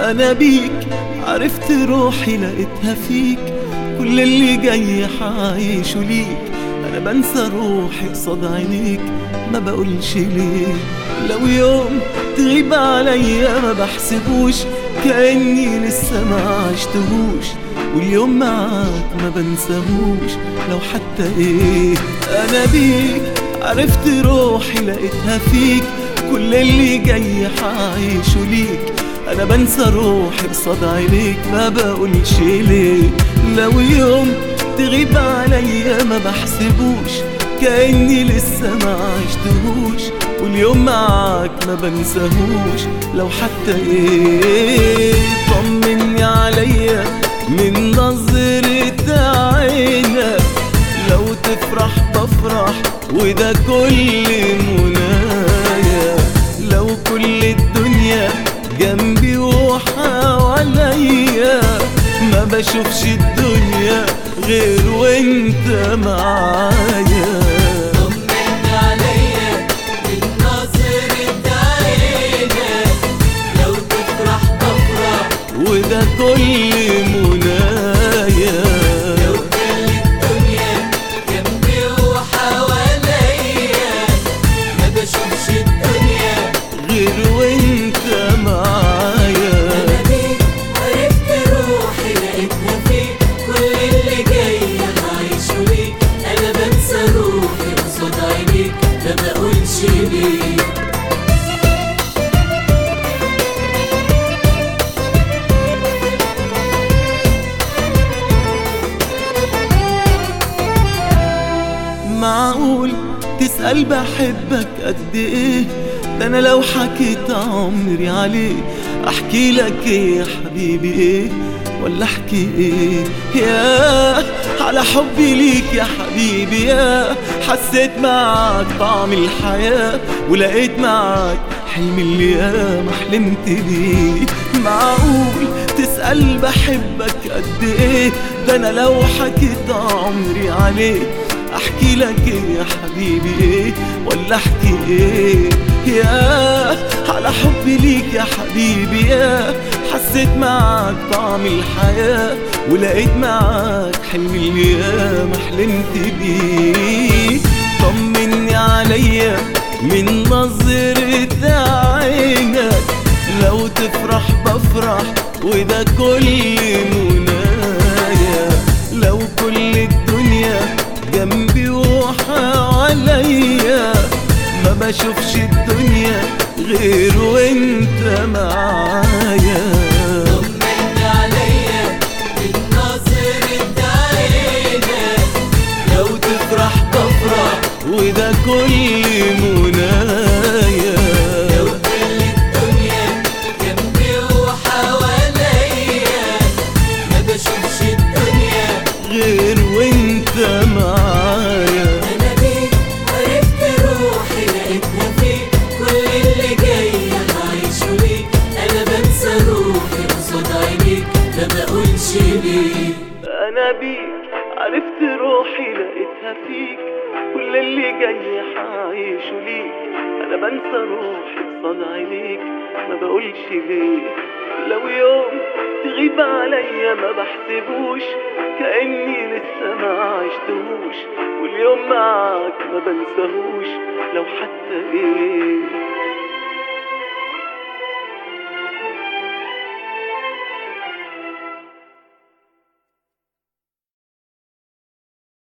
انا بيك عرفت روحي لقيتها فيك كل اللي جاي حعيشه ليك انا بنسى روحي قصاد عينيك ما بقولش ليه لو يوم تغيب عليا ما بحسبوش كأني لسه ما عشتهوش واليوم معاك ما بنساهوش لو حتى ايه انا بيك عرفت روحي لقيتها فيك كل اللي جاي حعيشه ليك انا بنسى روحي قصاد عينيك ما بقولش ليه لو يوم تغيب عليا ما بحسبوش كأني لسه ما عشتهوش واليوم معاك ما بنساهوش لو حتى ايه طمني عليا من نظرة عينك لو تفرح بفرح وده كل منايا لو كل الدنيا جنبي وحواليا ما بشوفش الدنيا غير وانت معايا طمني عليا من نظرة عينك لو تفرح بفرح وده كل منايا لو كل الدنيا جنبي وحواليا ما بشوفش الدنيا غير وانت معايا أنا بيك عرفت روحي لقيتها فيك كل اللي جاي هعيشه ليك أنا بنسى روحي قصاد عينيك ما بقولش ليه معقول تسأل بحبك قد ايه ده انا لو حكيت عمري عليه احكي لك ايه يا حبيبي ايه ولا احكي ايه يا على حبي ليك يا حبيبي يا حسيت معاك طعم الحياة ولقيت معاك حلمي اللي ياما حلمت بيه معقول تسأل بحبك قد ايه ده انا لو حكيت عمري عليه احكي لك ايه يا حبيبي ايه ولا احكي ايه يا على حبي ليك يا حبيبي يا حسيت معاك طعم الحياة ولقيت معاك حلمي اللي ياما حلمت بيه طمني عليا من نظرة عينك لو تفرح بفرح وده كل منايا لو كل الدنيا جنبي وحواليا ما بشوفش الدنيا غير وانت معايا طمني عليا من نظرة عينك لو تفرح بفرح وده كل منايا لو كل الدنيا جنبي وحواليا ما بشوفش الدنيا غير وانت معايا أنا بيك عرفت روحي لقيتها فيك كل اللي جاي هعيشه ليك أنا بنسى روحي قصاد عينيك ما بقولش ليه انا بيك عرفت روحي لقيتها فيك كل اللي جاي حعيشه ليك انا بنسى روحي قصاد عينيك ما بقولش ليه لو يوم تغيب عليا ما بحسبوش كأني لسه ما عشتهوش واليوم معاك ما بنساهوش لو حتى ايه